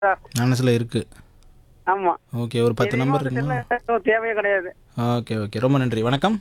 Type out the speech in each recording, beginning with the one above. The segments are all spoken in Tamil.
சார் மனசில் இருக்குது ஆமா ஓகே ஒரு பத்து நம்பர் இருக்குமா எதுவும் தேவையே கிடையாது ஓகே ஓகே ரொம்ப நன்றி வணக்கம்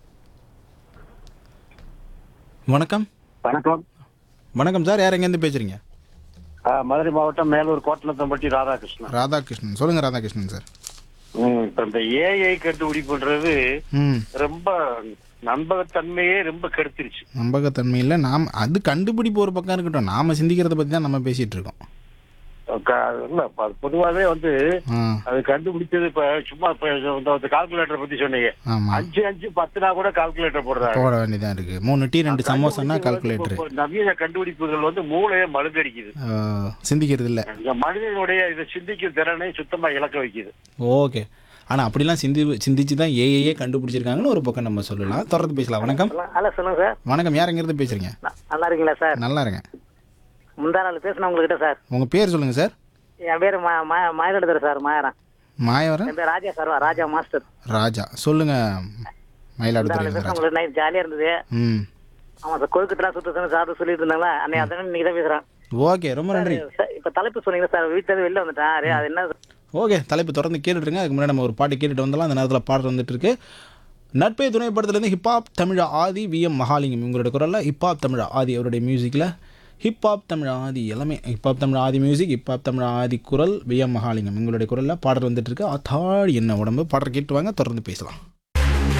வணக்கம் வணக்கம் வணக்கம் சார் யார் எங்கேருந்து பேசுகிறீங்க ஆ, மதுரை மாவட்டம் மேலூர் கோட்டலத்தம்பட்டி ராதாகிருஷ்ணன் ராதாகிருஷ்ணன் சொல்லுங்கள் ராதாகிருஷ்ணன் சார் ம், இப்ப இந்த ஏஐ கண்டுபிடிப்புன்றது ம் ரொம்ப நம்பகத்தன்மையே ரொம்ப கெடுத்துருச்சு நம்பகத்தன்மையில் நாம் அது கண்டுபிடிப்பு ஒரு பக்கம் இருக்கட்டும் நாம் சிந்திக்கிறத பற்றி தான் நம்ம பேசிகிட்டு இருக்கோம் க- இல்ல இப்ப அது பொதுவாவே வந்து ஆ அது கண்டுபிடிச்சது இப்ப சும்மா இப்ப இந்த கால்குலேட்டர் பத்தி சொன்னீங்க ஆமாம் அஞ்சு அஞ்சு பத்துனா கூட கால்குலேட்டர் போடுறாங்க போட வேண்டியதாக இருக்குது மூணு டீ ரெண்டு சமோசானா கால்குலேட்டரு இப்ப நவீன கண்டுபிடிப்புகள் வந்து மூளையை மழுங்கடிக்குது சிந்திக்கிறது இல்லை இந்த மனிதனுடைய இதை சிந்திக்கும் திறனை சுத்தமா இழக்க வைக்குது ஓகே ஆனால் அப்படிலாம் சிந்தி சிந்திச்சு தான் ஏஏஏ கண்டுபிடிச்சிருக்காங்கன்னு ஒரு பக்கம் நம்ம சொல்லலாம் தொடர்ந்து பேசலாம் வணக்கம் ஹலோ சொல்லுங்க சார் வணக்கம் யார் எங்கேருந்து பேசுகிறீங்க ந- நல்லா இருக்கீங்களா சார் நல்லா இருக்கேன் முந்தா நாள் பேசினேன் உங்ககிட்ட சார் உங்கள் பேர் சொல்லுங்கள் சார் என் பேர் மா மா- மாயவரதர் சார் மாயரன் மாயவரன் என் பேர் ராஜா சார் ராஜா மாஸ்டர் ராஜா சொல்லுங்கள் முந்தா நாள் மயிலாடுதுறை பேசினேன் ராஜா உங்களுக்கு நைட் ஜாலியா இருந்தது ம் ஆமா சார் கொழுக்கட்டெல்லாம் சுத்த சொன்ன சார் சொல்லிட்டு இருந்தாங்களா அன்னைக்கு அதான் நீங்க தான் பேசுறேன் ஓகே ரொம்ப நன்றி சார், இப்ப தலைப்பு சொன்னீங்க சார் வீட்டுல இருந்து வெளில வந்துட்டேன் அரே, அது என்ன ஓகே தலைப்பு தொடர்ந்து கேட்டுட்ருங்க அதுக்கு முன்னாடி நம்ம ஒரு பாட்டு கேட்டுட்டு வந்தலாம் அந்த நேரத்தில் பாட்டு வந்துட்டு இருக்கு நட்பே துணை படத்துலேருந்து ஹிப்ஹாப் தமிழா ஆதி விஎம் மகாலிங்கம் இவங்களோட குரலில் ஹிப்ஹாப் தமிழா ஆதி அவருடைய மியூசிக்கில் ஹிப்ஹாப் தமிழ் ஆதி எல்லாமே hip hop Tamil Aadhi music hip hop Tamil Aadhi குரல் விஎம் மகாலிங்கம் இவங்களுடைய குரலில் பாடல் வந்துட்டு இருக்கு அத்தாடி என்ன உடம்பு பாடல் கேட்டு வாங்க தொடர்ந்து பேசலாம்